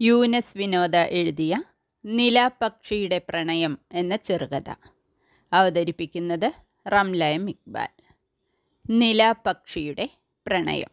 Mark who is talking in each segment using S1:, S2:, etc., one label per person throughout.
S1: യൂനസ് വിനോദ എഴുതിയ നിലാപക്ഷിയുടെ പ്രണയം എന്ന ചെറുകഥ അവതരിപ്പിക്കുന്നത് റംലയം ഇക്ബാൽ നിലാപക്ഷിയുടെ പ്രണയം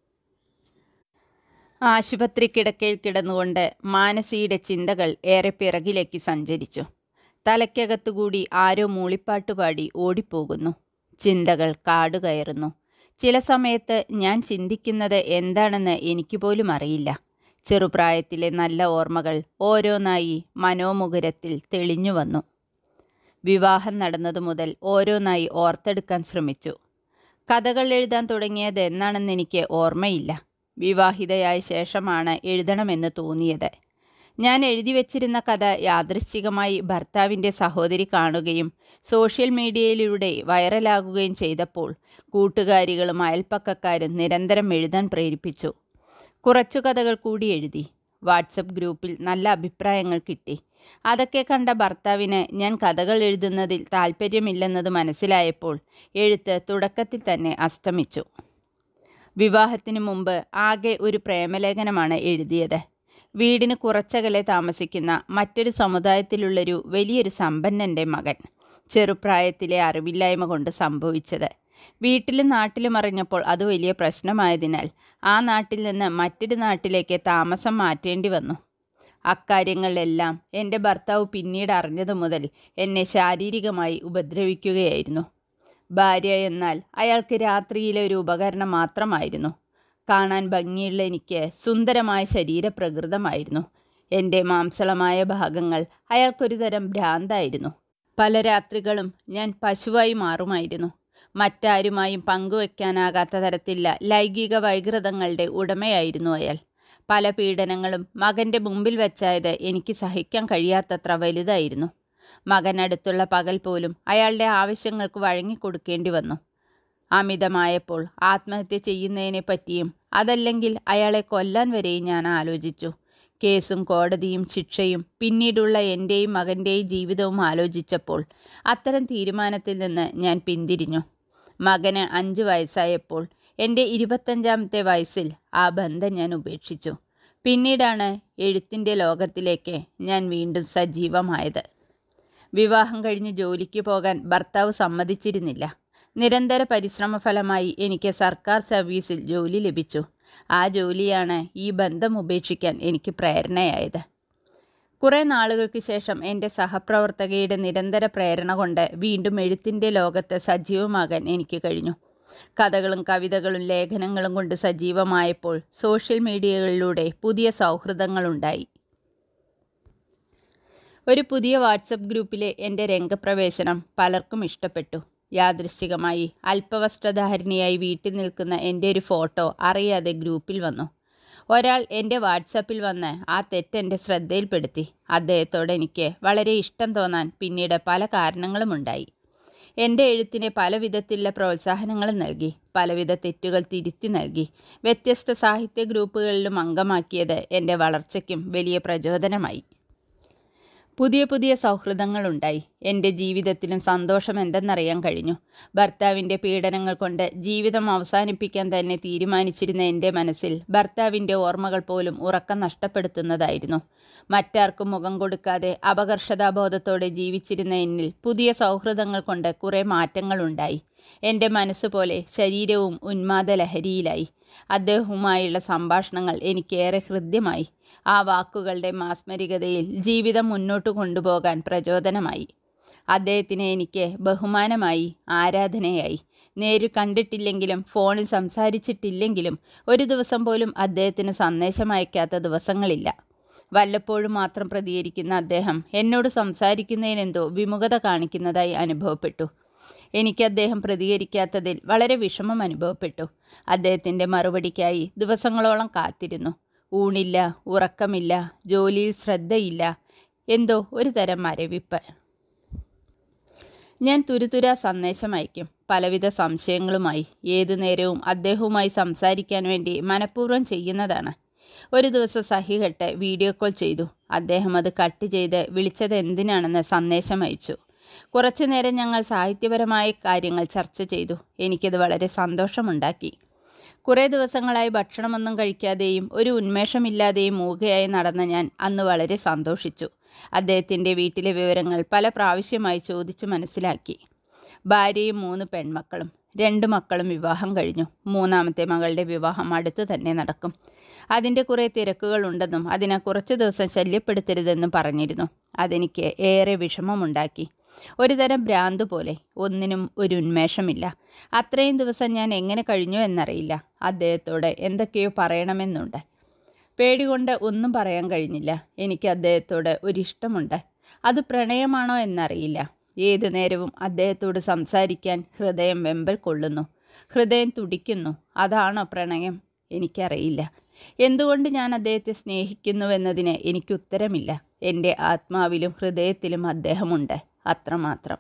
S1: ആശുപത്രി കിടക്കയിൽ കിടന്നുകൊണ്ട് മാനസിയുടെ ചിന്തകൾ ഏറെ പിറകിലേക്ക് സഞ്ചരിച്ചു തലയ്ക്കകത്തുകൂടി ആരോ മൂളിപ്പാട്ട് പാടി ഓടിപ്പോകുന്നു ചിന്തകൾ കാടുകയറുന്നു ചില സമയത്ത് ഞാൻ ചിന്തിക്കുന്നത് എന്താണെന്ന് എനിക്ക് പോലും അറിയില്ല ചെറുപ്രായത്തിലെ നല്ല ഓർമ്മകൾ ഓരോന്നായി മനോമുകുരത്തിൽ തെളിഞ്ഞു വന്നു വിവാഹം നടന്നതു മുതൽ ഓരോന്നായി ഓർത്തെടുക്കാൻ ശ്രമിച്ചു കഥകൾ എഴുതാൻ തുടങ്ങിയത് എന്നാണെന്ന് എനിക്ക് ഓർമ്മയില്ല വിവാഹിതയായ ശേഷമാണ് എഴുതണമെന്ന് തോന്നിയത് ഞാൻ എഴുതി വച്ചിരുന്ന കഥ യാദൃശ്ചികമായി ഭർത്താവിൻ്റെ സഹോദരി കാണുകയും സോഷ്യൽ മീഡിയയിലൂടെ വൈറലാകുകയും ചെയ്തപ്പോൾ കൂട്ടുകാരികളും അയൽപ്പക്കക്കാരും നിരന്തരം എഴുതാൻ പ്രേരിപ്പിച്ചു കുറച്ചു കഥകൾ കൂടി എഴുതി വാട്സപ്പ് ഗ്രൂപ്പിൽ നല്ല അഭിപ്രായങ്ങൾ കിട്ടി അതൊക്കെ കണ്ട ഭർത്താവിന് ഞാൻ കഥകൾ എഴുതുന്നതിൽ താല്പര്യമില്ലെന്നത് മനസ്സിലായപ്പോൾ എഴുത്ത് തുടക്കത്തിൽ തന്നെ അസ്തമിച്ചു വിവാഹത്തിന് മുമ്പ് ആകെ ഒരു പ്രേമലേഖനമാണ് എഴുതിയത് വീടിന് കുറച്ചകലെ താമസിക്കുന്ന മറ്റൊരു സമുദായത്തിലുള്ളൊരു വലിയൊരു സമ്പന്നൻ്റെ മകൻ ചെറുപ്രായത്തിലെ അറിവില്ലായ്മ കൊണ്ട് സംഭവിച്ചത് വീട്ടിലും നാട്ടിലും അറിഞ്ഞപ്പോൾ അത് വലിയ പ്രശ്നമായതിനാൽ ആ നാട്ടിൽ നിന്ന് മറ്റൊരു നാട്ടിലേക്ക് താമസം മാറ്റേണ്ടി വന്നു അക്കാര്യങ്ങളിലെല്ലാം എൻ്റെ ഭർത്താവ് പിന്നീട് അറിഞ്ഞതു മുതൽ എന്നെ ശാരീരികമായി ഉപദ്രവിക്കുകയായിരുന്നു ഭാര്യ എന്നാൽ അയാൾക്ക് രാത്രിയിലെ ഒരു ഉപകരണം മാത്രമായിരുന്നു കാണാൻ ഭംഗിയുള്ള എനിക്ക് സുന്ദരമായ ശരീരപ്രകൃതമായിരുന്നു എൻ്റെ മാംസളമായ ഭാഗങ്ങൾ അയാൾക്കൊരു തരം ഭ്രാന്തായിരുന്നു പല രാത്രികളും ഞാൻ പശുവായി മാറുമായിരുന്നു മറ്റാരുമായും പങ്കുവെക്കാനാകാത്ത തരത്തിലുള്ള ലൈംഗിക വൈകൃതങ്ങളുടെ ഉടമയായിരുന്നു അയാൾ പല പീഡനങ്ങളും മകൻ്റെ മുമ്പിൽ വെച്ചായത് എനിക്ക് സഹിക്കാൻ കഴിയാത്തത്ര വലുതായിരുന്നു മകനടുത്തുള്ള പകൽ പോലും അയാളുടെ ആവശ്യങ്ങൾക്ക് വഴങ്ങിക്കൊടുക്കേണ്ടി വന്നു അമിതമായപ്പോൾ ആത്മഹത്യ ചെയ്യുന്നതിനെ പറ്റിയും അതല്ലെങ്കിൽ അയാളെ കൊല്ലാൻ വരെയും ഞാൻ ആലോചിച്ചു കേസും കോടതിയും ശിക്ഷയും പിന്നീടുള്ള എൻ്റെയും മകൻ്റെയും ജീവിതവും ആലോചിച്ചപ്പോൾ അത്തരം തീരുമാനത്തിൽ നിന്ന് ഞാൻ പിന്തിരിഞ്ഞു മകന് അഞ്ച് വയസ്സായപ്പോൾ എൻ്റെ ഇരുപത്തഞ്ചാമത്തെ വയസ്സിൽ ആ ബന്ധം ഞാൻ ഉപേക്ഷിച്ചു പിന്നീടാണ് എഴുത്തിൻ്റെ ലോകത്തിലേക്ക് ഞാൻ വീണ്ടും സജീവമായത് വിവാഹം കഴിഞ്ഞ് ജോലിക്ക് പോകാൻ ഭർത്താവ് സമ്മതിച്ചിരുന്നില്ല നിരന്തര പരിശ്രമ ഫലമായി എനിക്ക് സർക്കാർ സർവീസിൽ ജോലി ലഭിച്ചു ആ ജോലിയാണ് ഈ ബന്ധം ഉപേക്ഷിക്കാൻ എനിക്ക് പ്രേരണയായത് കുറേ നാളുകൾക്ക് ശേഷം എൻ്റെ സഹപ്രവർത്തകയുടെ നിരന്തര പ്രേരണ കൊണ്ട് വീണ്ടും എഴുത്തിൻ്റെ ലോകത്ത് സജീവമാകാൻ എനിക്ക് കഴിഞ്ഞു കഥകളും കവിതകളും ലേഖനങ്ങളും കൊണ്ട് സജീവമായപ്പോൾ സോഷ്യൽ മീഡിയകളിലൂടെ പുതിയ സൗഹൃദങ്ങളുണ്ടായി ഒരു പുതിയ വാട്സപ്പ് ഗ്രൂപ്പിലെ എൻ്റെ രംഗപ്രവേശനം പലർക്കും ഇഷ്ടപ്പെട്ടു യാദൃശ്ചികമായി അല്പവസ്ത്രധാരിണിയായി വീട്ടിൽ നിൽക്കുന്ന എൻ്റെ ഒരു ഫോട്ടോ അറിയാതെ ഗ്രൂപ്പിൽ വന്നു ഒരാൾ എൻ്റെ വാട്സപ്പിൽ വന്ന് ആ തെറ്റെൻ്റെ ശ്രദ്ധയിൽപ്പെടുത്തി അദ്ദേഹത്തോട് എനിക്ക് വളരെ ഇഷ്ടം തോന്നാൻ പിന്നീട് പല കാരണങ്ങളുമുണ്ടായി എൻ്റെ എഴുത്തിന് പല വിധത്തിലുള്ള പ്രോത്സാഹനങ്ങളും നൽകി പലവിധ തെറ്റുകൾ തിരുത്തി നൽകി വ്യത്യസ്ത സാഹിത്യ ഗ്രൂപ്പുകളിലും അംഗമാക്കിയത് എൻ്റെ വളർച്ചയ്ക്കും വലിയ പ്രചോദനമായി പുതിയ പുതിയ സൗഹൃദങ്ങളുണ്ടായി എൻ്റെ ജീവിതത്തിലും സന്തോഷം എന്തെന്നറിയാൻ കഴിഞ്ഞു ഭർത്താവിൻ്റെ പീഡനങ്ങൾ കൊണ്ട് ജീവിതം അവസാനിപ്പിക്കാൻ തന്നെ തീരുമാനിച്ചിരുന്ന എൻ്റെ മനസ്സിൽ ഭർത്താവിൻ്റെ ഓർമ്മകൾ പോലും ഉറക്കം നഷ്ടപ്പെടുത്തുന്നതായിരുന്നു മറ്റാർക്കും മുഖം കൊടുക്കാതെ അപകർഷതാബോധത്തോടെ ജീവിച്ചിരുന്ന എന്നിൽ പുതിയ സൗഹൃദങ്ങൾ കൊണ്ട് കുറേ മാറ്റങ്ങളുണ്ടായി എൻ്റെ മനസ്സുപോലെ ശരീരവും ഉന്മാദ ലഹരിയിലായി അദ്ദേഹവുമായുള്ള സംഭാഷണങ്ങൾ എനിക്കേറെ ഹൃദ്യമായി ആ വാക്കുകളുടെ മാസ്മരികതയിൽ ജീവിതം മുന്നോട്ട് കൊണ്ടുപോകാൻ പ്രചോദനമായി അദ്ദേഹത്തിന് എനിക്ക് ബഹുമാനമായി ആരാധനയായി നേരിൽ കണ്ടിട്ടില്ലെങ്കിലും ഫോണിൽ സംസാരിച്ചിട്ടില്ലെങ്കിലും ഒരു ദിവസം പോലും അദ്ദേഹത്തിന് സന്ദേശം അയക്കാത്ത ദിവസങ്ങളില്ല വല്ലപ്പോഴും മാത്രം പ്രതികരിക്കുന്ന അദ്ദേഹം എന്നോട് സംസാരിക്കുന്നതിനെന്തോ വിമുഖത കാണിക്കുന്നതായി അനുഭവപ്പെട്ടു എനിക്ക് അദ്ദേഹം പ്രതികരിക്കാത്തതിൽ വളരെ വിഷമം അനുഭവപ്പെട്ടു അദ്ദേഹത്തിൻ്റെ മറുപടിക്കായി ദിവസങ്ങളോളം കാത്തിരുന്നു ഊണില്ല ഉറക്കമില്ല ജോലിയിൽ ശ്രദ്ധയില്ല എന്തോ ഒരു തരം മരവിപ്പ് ഞാൻ തുരുതുര സന്ദേശം അയക്കും പലവിധ സംശയങ്ങളുമായി ഏതു നേരവും അദ്ദേഹവുമായി സംസാരിക്കാൻ വേണ്ടി മനഃപൂർവ്വം ചെയ്യുന്നതാണ് ഒരു ദിവസം സഹികെട്ട് വീഡിയോ കോൾ ചെയ്തു അദ്ദേഹം അത് കട്ട് ചെയ്ത് വിളിച്ചത് എന്തിനാണെന്ന് സന്ദേശം അയച്ചു കുറച്ചു നേരം ഞങ്ങൾ സാഹിത്യപരമായ കാര്യങ്ങൾ ചർച്ച ചെയ്തു എനിക്കത് വളരെ സന്തോഷമുണ്ടാക്കി കുറേ ദിവസങ്ങളായി ഭക്ഷണമൊന്നും കഴിക്കാതെയും ഒരു ഉന്മേഷമില്ലാതെയും മൂകയായി നടന്ന ഞാൻ അന്ന് വളരെ സന്തോഷിച്ചു അദ്ദേഹത്തിൻ്റെ വീട്ടിലെ വിവരങ്ങൾ പല പ്രാവശ്യമായി ചോദിച്ചു മനസ്സിലാക്കി ഭാര്യയും മൂന്ന് പെൺമക്കളും രണ്ട് മക്കളും വിവാഹം കഴിഞ്ഞു മൂന്നാമത്തെ മകളുടെ വിവാഹം അടുത്തു തന്നെ നടക്കും അതിൻ്റെ കുറേ തിരക്കുകളുണ്ടെന്നും അതിനെ കുറച്ച് ദിവസം ശല്യപ്പെടുത്തരുതെന്നും പറഞ്ഞിരുന്നു അതെനിക്ക് ഏറെ വിഷമമുണ്ടാക്കി ഒരു തരം ഭ്രാന്ത് പോലെ ഒന്നിനും ഒരു ഉന്മേഷമില്ല അത്രയും ദിവസം ഞാൻ എങ്ങനെ കഴിഞ്ഞു എന്നറിയില്ല അദ്ദേഹത്തോട് എന്തൊക്കെയോ പറയണമെന്നുണ്ട് പേടികൊണ്ട് ഒന്നും പറയാൻ കഴിഞ്ഞില്ല എനിക്ക് അദ്ദേഹത്തോട് ഒരിഷ്ടമുണ്ട് അത് പ്രണയമാണോ എന്നറിയില്ല ഏതു നേരവും അദ്ദേഹത്തോട് സംസാരിക്കാൻ ഹൃദയം വെമ്പൽ കൊള്ളുന്നു ഹൃദയം തുടിക്കുന്നു അതാണോ പ്രണയം എനിക്കറിയില്ല എന്തുകൊണ്ട് ഞാൻ അദ്ദേഹത്തെ സ്നേഹിക്കുന്നുവെന്നതിന് എനിക്ക് ഉത്തരമില്ല എൻ്റെ ആത്മാവിലും ഹൃദയത്തിലും അദ്ദേഹമുണ്ട് അത്രമാത്രം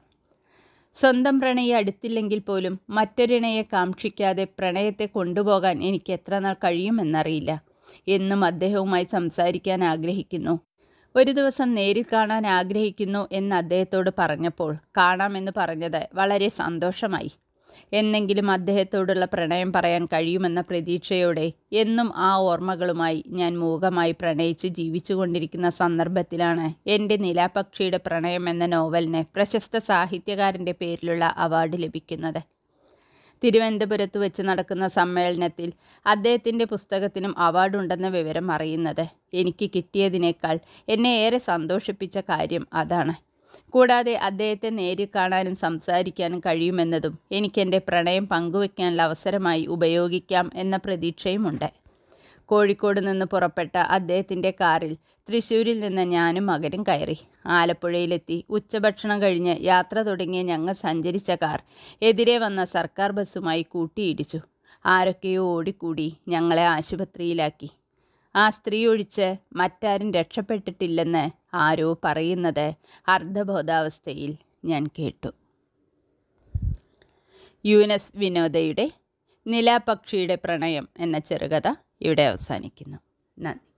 S1: സ്വന്തം പ്രണയി അടുത്തില്ലെങ്കിൽ പോലും മറ്റൊരിണയെ കാക്ഷിക്കാതെ പ്രണയത്തെ കൊണ്ടുപോകാൻ എനിക്ക് എത്ര നാൾ കഴിയുമെന്നറിയില്ല എന്നും അദ്ദേഹവുമായി സംസാരിക്കാൻ ആഗ്രഹിക്കുന്നു ഒരു ദിവസം നേരിൽ കാണാൻ ആഗ്രഹിക്കുന്നു എന്ന് അദ്ദേഹത്തോട് പറഞ്ഞപ്പോൾ കാണാമെന്ന് പറഞ്ഞത് വളരെ സന്തോഷമായി എന്നെങ്കിലും അദ്ദേഹത്തോടുള്ള പ്രണയം പറയാൻ കഴിയുമെന്ന പ്രതീക്ഷയോടെ എന്നും ആ ഓർമ്മകളുമായി ഞാൻ മൂകമായി പ്രണയിച്ച് ജീവിച്ചുകൊണ്ടിരിക്കുന്ന സന്ദർഭത്തിലാണ് എൻ്റെ നിലാപക്ഷിയുടെ പ്രണയം എന്ന നോവലിന് പ്രശസ്ത സാഹിത്യകാരൻ്റെ പേരിലുള്ള അവാർഡ് ലഭിക്കുന്നത് തിരുവനന്തപുരത്ത് വെച്ച് നടക്കുന്ന സമ്മേളനത്തിൽ അദ്ദേഹത്തിൻ്റെ പുസ്തകത്തിനും അവാർഡുണ്ടെന്ന വിവരം അറിയുന്നത് എനിക്ക് കിട്ടിയതിനേക്കാൾ എന്നെ ഏറെ സന്തോഷിപ്പിച്ച കാര്യം അതാണ് കൂടാതെ അദ്ദേഹത്തെ നേരിൽ കാണാനും സംസാരിക്കാനും കഴിയുമെന്നതും എനിക്കെൻ്റെ പ്രണയം പങ്കുവയ്ക്കാനുള്ള അവസരമായി ഉപയോഗിക്കാം എന്ന പ്രതീക്ഷയുമുണ്ട് കോഴിക്കോട് നിന്ന് പുറപ്പെട്ട അദ്ദേഹത്തിൻ്റെ കാറിൽ തൃശ്ശൂരിൽ നിന്ന് ഞാനും മകനും കയറി ആലപ്പുഴയിലെത്തി ഉച്ചഭക്ഷണം കഴിഞ്ഞ് യാത്ര തുടങ്ങിയ ഞങ്ങൾ സഞ്ചരിച്ച കാർ എതിരെ വന്ന സർക്കാർ ബസ്സുമായി കൂട്ടിയിടിച്ചു ആരൊക്കെയോ ഓടിക്കൂടി ഞങ്ങളെ ആശുപത്രിയിലാക്കി ആ സ്ത്രീ ഒഴിച്ച് മറ്റാരും രക്ഷപ്പെട്ടിട്ടില്ലെന്ന് ആരോ പറയുന്നത് അർദ്ധബോധാവസ്ഥയിൽ ഞാൻ കേട്ടു യുനെസ് വിനോദയുടെ നിലാപക്ഷിയുടെ പ്രണയം എന്ന ചെറുകഥ ഇവിടെ അവസാനിക്കുന്നു നന്ദി